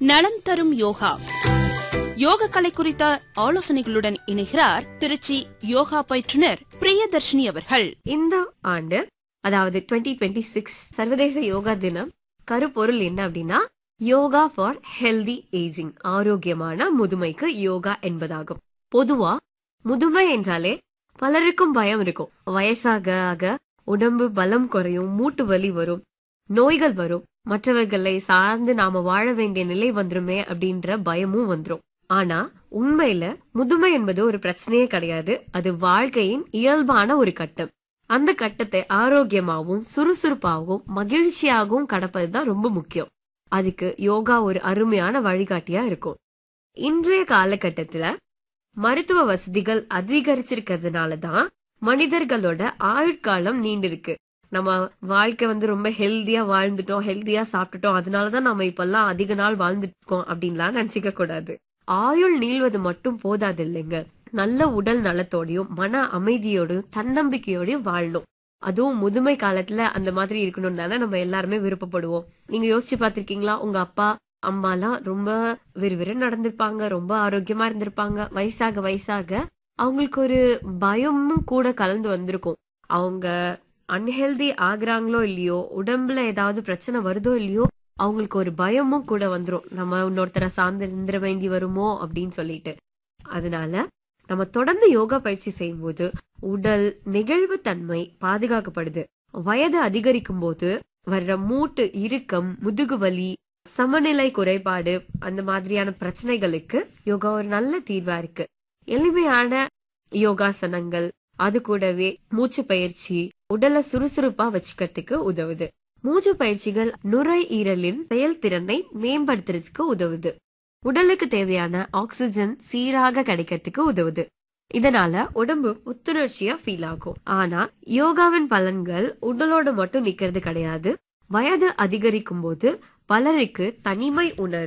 நலம் தரும் யோகா யோக கலை குறித்த ஆலோசனைகளுடன் இணைகிறார் திருச்சி யோகா பயிற்றுனர் பிரியதர்ஷினி அவர்கள் இந்த ஆண்டு அதாவது 2026 சிக்ஸ் சர்வதேச யோகா தினம் கருப்பொருள் என்ன அப்படின்னா யோகா ஃபார் ஹெல்தி ஏஜிங் ஆரோக்கியமான முதுமைக்கு யோகா என்பதாகும் பொதுவா முதுமை என்றாலே பலருக்கும் பயம் இருக்கும் வயசாக ஆக உடம்பு பலம் குறையும் மூட்டு வலி வரும் நோய்கள் வரும் மற்றவர்களை சார்ந்து நாம வாழ வேண்டிய நிலை வந்துருமே அப்படின்ற பயமும் வந்துரும் ஆனா உண்மையில முதுமை என்பது ஒரு பிரச்சனையே கிடையாது அது வாழ்க்கையின் இயல்பான ஒரு கட்டம் அந்த கட்டத்தை ஆரோக்கியமாகவும் சுறுசுறுப்பாகவும் மகிழ்ச்சியாகவும் கடப்பதுதான் ரொம்ப முக்கியம் அதுக்கு யோகா ஒரு அருமையான வழிகாட்டியா இருக்கும் இன்றைய காலகட்டத்துல மருத்துவ வசதிகள் அதிகரிச்சிருக்கிறதுனால தான் மனிதர்களோட ஆயுட்காலம் நீண்டிருக்கு நம்ம வாழ்க்கை வந்து ரொம்ப ஹெல்தியா வாழ்ந்துட்டோம் ஹெல்தியா சாப்பிட்டுட்டோம் அதனாலதான் நம்ம இப்பெல்லாம் அதிக நாள் வாழ்ந்துட்டு இருக்கோம் அப்படின்லாம் நினைச்சுக்க கூடாது ஆயுள் நீள்வது மட்டும் போதாது இல்லைங்க நல்ல உடல் நலத்தோடையும் மன அமைதியோடையும் தன்னம்பிக்கையோடையும் வாழணும் அதுவும் முதுமை காலத்துல அந்த மாதிரி இருக்கணும் தானே நம்ம எல்லாருமே விருப்பப்படுவோம் நீங்க யோசிச்சு பாத்திருக்கீங்களா உங்க அப்பா அம்மாலாம் ரொம்ப விறுவிறு நடந்திருப்பாங்க ரொம்ப ஆரோக்கியமா இருந்திருப்பாங்க வயசாக வயசாக அவங்களுக்கு ஒரு பயமும் கூட கலந்து வந்திருக்கும் அவங்க அன்ஹெல்தி ஆகுறாங்களோ இல்லையோ உடம்புல ஏதாவது பிரச்சனை வருதோ இல்லையோ அவங்களுக்கு ஒரு பயமும் கூட வந்துரும் நம்ம இன்னொருத்தரை சார்ந்து இருந்துட வேண்டி வருமோ அப்படின்னு சொல்லிட்டு அதனால நம்ம தொடர்ந்து யோகா பயிற்சி செய்யும்போது உடல் நெகிழ்வு தன்மை பாதுகாக்கப்படுது வயது அதிகரிக்கும் போது வர்ற மூட்டு இறுக்கம் முதுகு வலி சமநிலை குறைபாடு அந்த மாதிரியான பிரச்சனைகளுக்கு யோகா ஒரு நல்ல தீர்வா இருக்கு எளிமையான யோகாசனங்கள் அது கூடவே மூச்சு பயிற்சி உடலை சுறுசுறுப்பா வச்சுக்கிறதுக்கு உதவுது மூச்சு பயிற்சிகள் நுரையீரலின் செயல்திறனை மேம்படுத்துறதுக்கு உதவுது உடலுக்கு தேவையான ஆக்சிஜன் சீராக கிடைக்கிறதுக்கு உதவுது இதனால உடம்பு புத்துணர்ச்சியா ஃபீல் ஆகும் ஆனா யோகாவின் பலன்கள் உடலோட மட்டும் நிக்கிறது கிடையாது வயது அதிகரிக்கும் போது பலருக்கு தனிமை உணர்வு